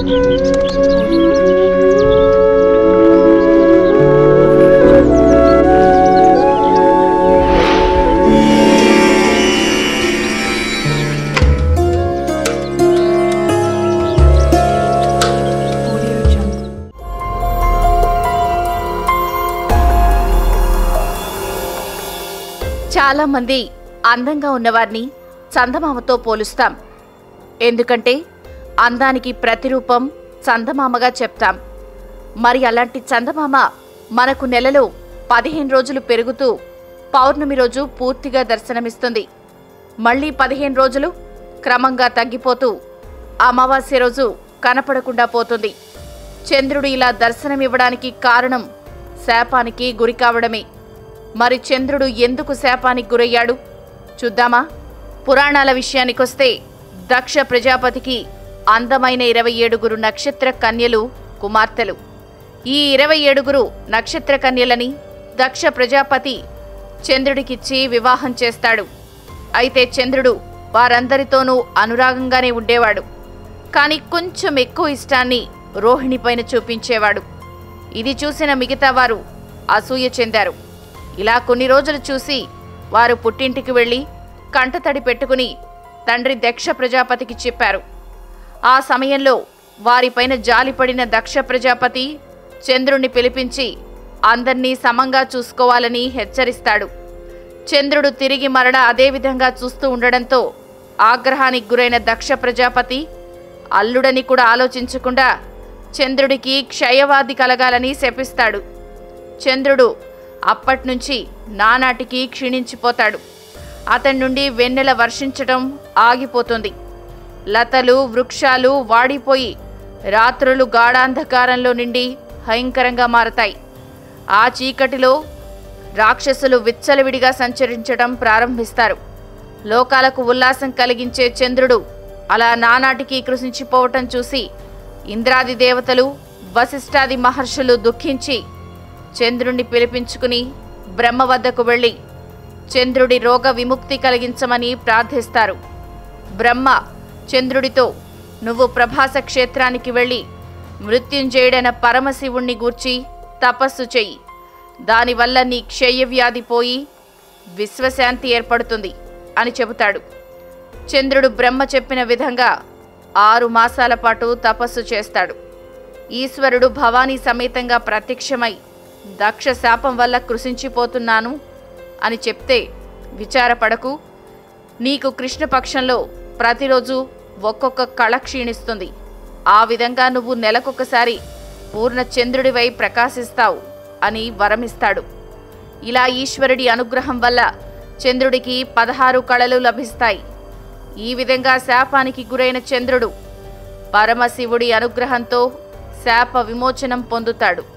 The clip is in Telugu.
Audio Jungle. చాలా మంది అందంగా ఉన్నవారిని చందమామతో పోలుస్తాం ఎందుకంటే అందానికి ప్రతిరూపం చందమామగా చెప్తాం మరి అలాంటి చందమామ మనకు నెలలో పదిహేను రోజులు పెరుగుతూ పౌర్ణమి రోజు పూర్తిగా దర్శనమిస్తుంది మళ్ళీ పదిహేను రోజులు క్రమంగా తగ్గిపోతూ అమావాస్య రోజు కనపడకుండా పోతుంది చంద్రుడు ఇలా దర్శనమివ్వడానికి కారణం శాపానికి గురి కావడమే మరి చంద్రుడు ఎందుకు శాపానికి గురయ్యాడు చూద్దామా పురాణాల విషయానికొస్తే దక్ష ప్రజాపతికి అందమైన ఇరవై ఏడుగురు నక్షత్ర కన్యలు కుమార్తెలు ఈ ఇరవై ఏడుగురు నక్షత్ర కన్యలని దక్ష ప్రజాపతి చంద్రుడికిచ్చి వివాహం చేస్తాడు అయితే చంద్రుడు వారందరితోనూ అనురాగంగానే ఉండేవాడు కానీ కొంచెం ఎక్కువ ఇష్టాన్ని రోహిణిపైన చూపించేవాడు ఇది చూసిన మిగతా వారు అసూయ చెందారు ఇలా కొన్ని రోజులు చూసి వారు పుట్టింటికి వెళ్ళి కంటతడి పెట్టుకుని తండ్రి దక్ష ప్రజాపతికి చెప్పారు ఆ సమయంలో వారిపైన జాలిపడిన దక్ష ప్రజాపతి చంద్రుణ్ణి పిలిపించి అందర్నీ సమంగా చూసుకోవాలని హెచ్చరిస్తాడు చంద్రుడు తిరిగి మరల అదే విధంగా చూస్తూ ఉండడంతో ఆగ్రహానికి గురైన దక్ష ప్రజాపతి అల్లుడని కూడా ఆలోచించకుండా చంద్రుడికి క్షయవాది కలగాలని శపిస్తాడు చంద్రుడు అప్పట్నుంచి నానాటికి క్షీణించిపోతాడు అతని నుండి వెన్నెల వర్షించటం ఆగిపోతుంది లతలు వృక్షాలు వాడిపోయి రాత్రులు గాఢాంధకారంలో నిండి భయంకరంగా మారతాయి ఆ చీకటిలో రాక్షసులు విచ్చలవిడిగా సంచరించడం ప్రారంభిస్తారు లోకాలకు ఉల్లాసం కలిగించే చంద్రుడు అలా నానాటికి కృషించిపోవటం చూసి ఇంద్రాది దేవతలు వశిష్ఠాది మహర్షులు దుఃఖించి చంద్రుణ్ణి పిలిపించుకుని బ్రహ్మ వద్దకు వెళ్ళి చంద్రుడి రోగ విముక్తి కలిగించమని ప్రార్థిస్తారు బ్రహ్మ చంద్రుడితో నువ్వు ప్రభాస క్షేత్రానికి వెళ్ళి మృత్యుంజయుడైన పరమశివుణ్ణి గూర్చి తపస్సు చెయ్యి దానివల్ల నీ క్షయవ్యాధి పోయి విశ్వశాంతి ఏర్పడుతుంది అని చెబుతాడు చంద్రుడు బ్రహ్మ చెప్పిన విధంగా ఆరు మాసాల పాటు తపస్సు చేస్తాడు ఈశ్వరుడు భవానీ సమేతంగా ప్రత్యక్షమై దక్ష శాపం వల్ల కృషించిపోతున్నాను అని చెప్తే విచారపడకు నీకు కృష్ణపక్షంలో ప్రతిరోజు ఒక్కొక్క కళ క్షీణిస్తుంది ఆ విధంగా నువ్వు నెలకొకసారి పూర్ణ చంద్రుడివై ప్రకాశిస్తావు అని వరమిస్తాడు ఇలా ఈశ్వరుడి అనుగ్రహం వల్ల చంద్రుడికి పదహారు కళలు లభిస్తాయి ఈ విధంగా శాపానికి గురైన చంద్రుడు పరమశివుడి అనుగ్రహంతో శాప విమోచనం పొందుతాడు